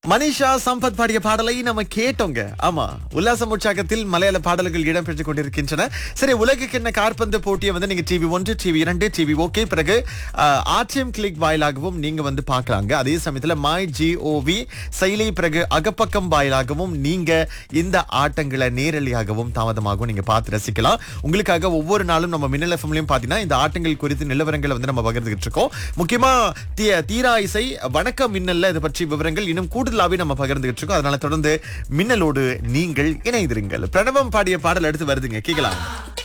மனிஷா சம்பத் பாடிய பாடலை நம்ம கேட்டோங்க ஆமா உல்லாசம் உற்சாகத்தில் மலையாள பாடல்கள் இடம்பெற்றுக் கொண்டிருக்கின்றன சரி உலகுக்கு என்ன கார்பந்து போட்டியை வந்து நீங்க டிவி ஒன்று டிவி இரண்டு டிவி ஓகே பிறகு ஆர்டிஎம் கிளிக் வாயிலாகவும் நீங்க வந்து பார்க்கலாங்க அதே சமயத்துல மை ஜிஓவி செயலி பிறகு அகப்பக்கம் வாயிலாகவும் நீங்க இந்த ஆட்டங்களை நேரலையாகவும் தாமதமாகவும் நீங்க பார்த்து ரசிக்கலாம் உங்களுக்காக ஒவ்வொரு நாளும் நம்ம மின்னல் எஃப்எம்லயும் பாத்தீங்கன்னா இந்த ஆட்டங்கள் குறித்து நிலவரங்களை வந்து நம்ம பகிர்ந்துகிட்டு இருக்கோம் முக்கியமா தீ- தீரா இசை வணக்கம் மின்னல்ல இதை பற்றி விவரங்கள் இன்னும் கூடுதலாவே நம்ம பகிர்ந்துகிட்டு இருக்கோம் அதனால தொடர்ந்து மின்னலோடு நீங்கள் இணைந்திருங்கள் பிரணவம் பாடிய பாடல் அடுத்து வருதுங்க கேட்கலாம்